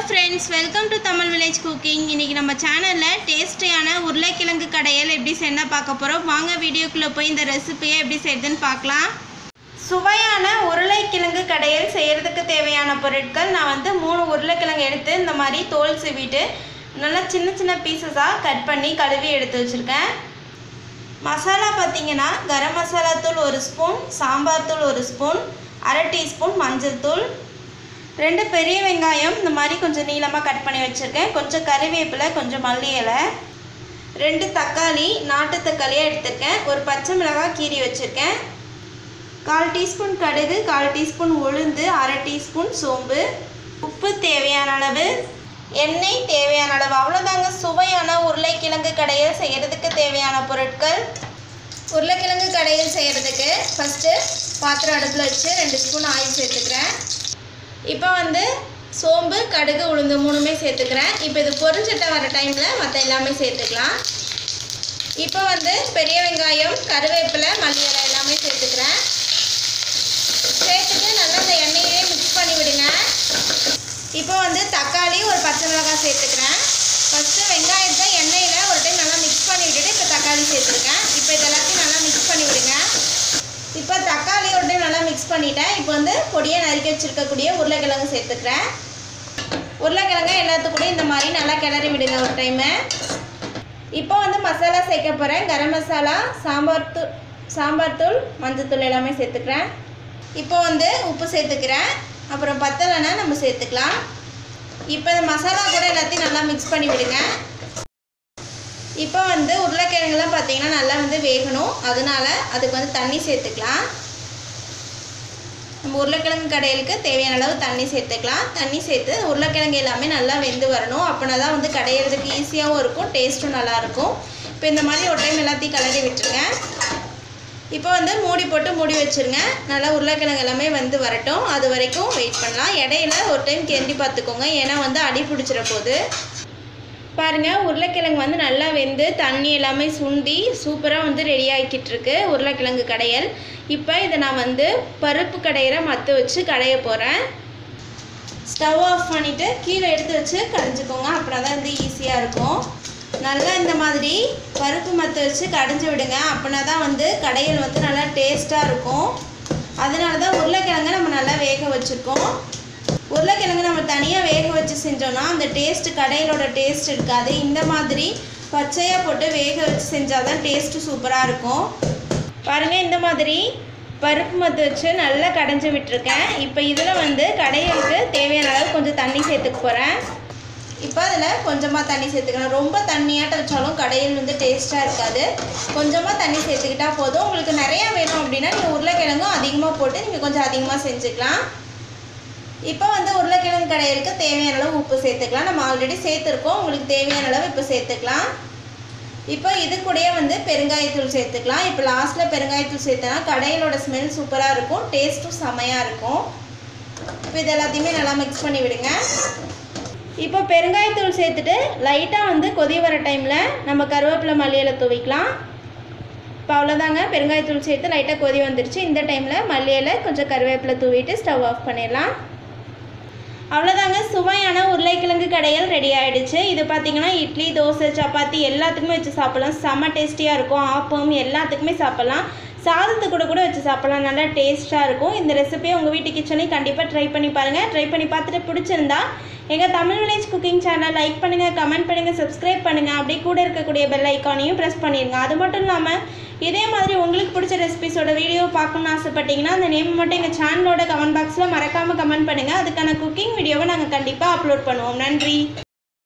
friends welcome to Tamil village cooking இன்றைக்கி நம்ம சேனலில் டேஸ்டியான உருளைக்கிழங்கு கடையல் எப்படி செய்யணும் பார்க்க போகிறோம் வாங்க வீடியோக்குள்ளே போய் இந்த ரெசிபியை எப்படி செய்யுதுன்னு பார்க்கலாம் சுவையான உருளைக்கிழங்கு கடையல் செய்கிறதுக்கு தேவையான பொருட்கள் நான் வந்து மூணு உருளைக்கிழங்கு எடுத்து இந்த மாதிரி தோல் சீவிட்டு நல்லா சின்ன சின்ன பீசஸாக கட் பண்ணி கழுவி எடுத்து வச்சுருக்கேன் மசாலா பார்த்தீங்கன்னா கரம் மசாலா தூள் ஒரு ஸ்பூன் சாம்பார் தூள் ஒரு ஸ்பூன் அரை டீஸ்பூன் மஞ்சள் தூள் ரெண்டு பெரிய வெங்காயம் இந்த மாதிரி கொஞ்சம் நீளமாக கட் பண்ணி வச்சுருக்கேன் கொஞ்சம் கறிவேப்பிலை கொஞ்சம் மல்லி இலை ரெண்டு தக்காளி நாட்டு தக்காளியாக எடுத்திருக்கேன் ஒரு பச்சை மிளகாய் கீரி வச்சுருக்கேன் கால் டீஸ்பூன் கடுகு கால் டீஸ்பூன் உளுந்து அரை டீஸ்பூன் சோம்பு உப்பு தேவையான அளவு எண்ணெய் தேவையான அளவு அவ்வளோதாங்க சுவையான உருளைக்கிழங்கு கடையில் செய்கிறதுக்கு தேவையான பொருட்கள் உருளைக்கிழங்கு கடையில் செய்கிறதுக்கு ஃபஸ்ட்டு பாத்திரம் அடுப்பில் வச்சு ரெண்டு ஸ்பூன் ஆயில் சேர்த்துக்கிறேன் இப்போ வந்து சோம்பு கடுகு உளுந்து மூணுமே சேர்த்துக்கிறேன் இப்போ இது பொரிஞ்சிட்ட வர டைமில் மற்ற எல்லாமே சேர்த்துக்கலாம் இப்போ வந்து பெரிய வெங்காயம் கருவேப்பிலை மல்லி இலை எல்லாமே சேர்த்துக்கிறேன் சேர்த்துட்டு நல்லா இந்த எண்ணெயிலே மிக்ஸ் பண்ணி விடுங்க இப்போ வந்து தக்காளி ஒரு பச்சை மிளகாய் சேர்த்துக்கிறேன் ஃபஸ்ட்டு வெங்காயத்தை எண்ணெயில் ஒரு டைம் நல்லா மிக்ஸ் பண்ணி விட்டுட்டு இப்போ தக்காளி சேர்த்துருக்கேன் இப்போ இது எல்லாத்தையும் நல்லா மிக்ஸ் பண்ணி விடுங்க இப்போ தக்காளி ஒரு டைம் நல்லா மிக்ஸ் பண்ணிட்டேன் இப்போ வந்து பொடியாக நறுக்கி வச்சுருக்கக்கூடிய உருளைக்கிழங்கு சேர்த்துக்கிறேன் உருளைக்கிழங்கு எல்லாத்துக்கூடயும் இந்த மாதிரி நல்லா கிளறி விடுங்க ஒரு டைமு இப்போ வந்து மசாலா சேர்க்க போகிறேன் கரம் மசாலா சாம்பார் தூள் சாம்பார் தூள் மஞ்சத்தூள் எல்லாமே சேர்த்துக்கிறேன் இப்போ வந்து உப்பு சேர்த்துக்கிறேன் அப்புறம் பத்தலைன்னா நம்ம சேர்த்துக்கலாம் இப்போ இந்த மசாலா கூட எல்லாத்தையும் நல்லா மிக்ஸ் பண்ணி விடுங்க இப்போ வந்து உருளைக்கிழங்குலாம் பார்த்தீங்கன்னா நல்லா வந்து வேகணும் அதனால அதுக்கு வந்து தண்ணி சேர்த்துக்கலாம் நம்ம உருளைக்கிழங்கு கடையிலுக்கு தேவையான அளவு தண்ணி சேர்த்துக்கலாம் தண்ணி சேர்த்து உருளைக்கிழங்கு எல்லாமே நல்லா வெந்து வரணும் அப்படின்னா தான் வந்து கடையிறதுக்கு ஈஸியாகவும் இருக்கும் டேஸ்ட்டும் நல்லாயிருக்கும் இப்போ இந்த மாதிரி ஒரு டைம் எல்லாத்தையும் கலரி விட்டுருங்க இப்போ வந்து மூடி போட்டு மூடி வச்சுருங்க நல்லா உருளைக்கிழங்கு எல்லாமே வந்து வரட்டும் அது வரைக்கும் வெயிட் பண்ணலாம் இடையில ஒரு டைம் கிண்டி பார்த்துக்கோங்க ஏன்னா வந்து அடி பிடிச்சிட போகுது பாருங்கள் உருளைக்கிழங்கு வந்து நல்லா வெந்து தண்ணி எல்லாமே சுண்டி சூப்பராக வந்து ரெடி ஆகிக்கிட்டு இருக்கு உருளைக்கிழங்கு கடையல் இப்போ இதை நான் வந்து பருப்பு கடையிற மற்ற வச்சு கடைய போகிறேன் ஸ்டவ் ஆஃப் பண்ணிவிட்டு கீழே எடுத்து வச்சு கடைஞ்சிக்கோங்க அப்படின்னா தான் வந்து ஈஸியாக இருக்கும் நல்லா இந்த மாதிரி பருப்பு மற்ற வச்சு கடைஞ்சி விடுங்க அப்படின்னா தான் வந்து கடையல் வந்து நல்லா டேஸ்ட்டாக இருக்கும் அதனால தான் உருளைக்கிழங்கை நம்ம நல்லா வேக வச்சுருக்கோம் உருளைக்கிழங்கு நம்ம தனியாக வேக வச்சு செஞ்சோன்னா அந்த டேஸ்ட்டு கடையிலோட டேஸ்ட் இருக்காது இந்த மாதிரி பச்சையாக போட்டு வேக வச்சு செஞ்சால் தான் டேஸ்ட்டு சூப்பராக இருக்கும் பாருங்கள் இந்த மாதிரி பருப்பு மத்து வச்சு நல்லா கடைஞ்சி விட்டுருக்கேன் இப்போ இதில் வந்து கடையிலுக்கு தேவையான அளவு கொஞ்சம் தண்ணி சேர்த்துக்க போகிறேன் இப்போ அதில் கொஞ்சமாக தண்ணி சேர்த்துக்கணும் ரொம்ப தண்ணியாட்ட வச்சாலும் கடையில் வந்து டேஸ்ட்டாக இருக்காது கொஞ்சமாக தண்ணி சேர்த்துக்கிட்டா போதும் உங்களுக்கு நிறையா வேணும் அப்படின்னா நீங்கள் உருளைக்கிழங்கும் அதிகமாக போட்டு நீங்கள் கொஞ்சம் அதிகமாக செஞ்சுக்கலாம் இப்போ வந்து உருளைக்கிழங்கு கடையிலுக்கு தேவையான அளவு உப்பு சேர்த்துக்கலாம் நம்ம ஆல்ரெடி சேர்த்துருக்கோம் உங்களுக்கு தேவையான அளவு இப்போ சேர்த்துக்கலாம் இப்போ இது கூடயே வந்து பெருங்காயத்தூள் சேர்த்துக்கலாம் இப்போ லாஸ்ட்டில் பெருங்காயத்தூள் சேர்த்தனா கடையிலோட ஸ்மெல் சூப்பராக இருக்கும் டேஸ்ட்டும் செமையாக இருக்கும் இப்போ இது எல்லாத்தையுமே நல்லா மிக்ஸ் பண்ணி விடுங்க இப்போ பெருங்காயத்தூள் சேர்த்துட்டு லைட்டாக வந்து கொதி வர டைமில் நம்ம கருவேப்பிலை மல்லியில் துவைக்கலாம் இப்போ அவ்வளோதாங்க பெருங்காயத்தூள் சேர்த்து லைட்டாக கொதி வந்துருச்சு இந்த டைமில் மல்லியில் கொஞ்சம் கருவேப்பிலை தூவிட்டு ஸ்டவ் ஆஃப் பண்ணிடலாம் அவ்வளோதாங்க சுவையான உருளைக்கிழங்கு கடையல் ரெடி ஆகிடுச்சு இது பார்த்தீங்கன்னா இட்லி தோசை சப்பாத்தி எல்லாத்துக்குமே வச்சு சாப்பிட்லாம் செம்ம டேஸ்டியாக இருக்கும் ஆப்பம் எல்லாத்துக்குமே சாப்பிட்லாம் சாதத்து கூட கூட வச்சு சாப்பிட்லாம் நல்லா டேஸ்ட்டாக இருக்கும் இந்த ரெசிபியை உங்கள் வீட்டு கிச்சனையும் கண்டிப்பாக ட்ரை பண்ணி பாருங்கள் ட்ரை பண்ணி பார்த்துட்டு பிடிச்சிருந்தா எங்கள் Tamil village cooking channel like பண்ணுங்கள் கமெண்ட் பண்ணுங்கள் சப்ஸ்கிரைப் பண்ணுங்கள் அப்படியே கூட இருக்கக்கூடிய பெல் ஐக்கானையும் ப்ரெஸ் பண்ணிடுங்க அது மட்டும் இல்லாமல் இதே மாதிரி உங்களுக்கு பிடிச்ச ரெசிபிஸோட வீடியோ பார்க்கணுன்னு ஆசைப்பட்டீங்கன்னா அந்த நேம் மட்டும் எங்கள் சேனலோட கமெண்ட் பாக்ஸில் மறக்காமல் கமெண்ட் பண்ணுங்கள் அதுக்கான குக்கிங் வீடியோவை நாங்கள் கண்டிப்பாக அப்லோட் பண்ணுவோம் நன்றி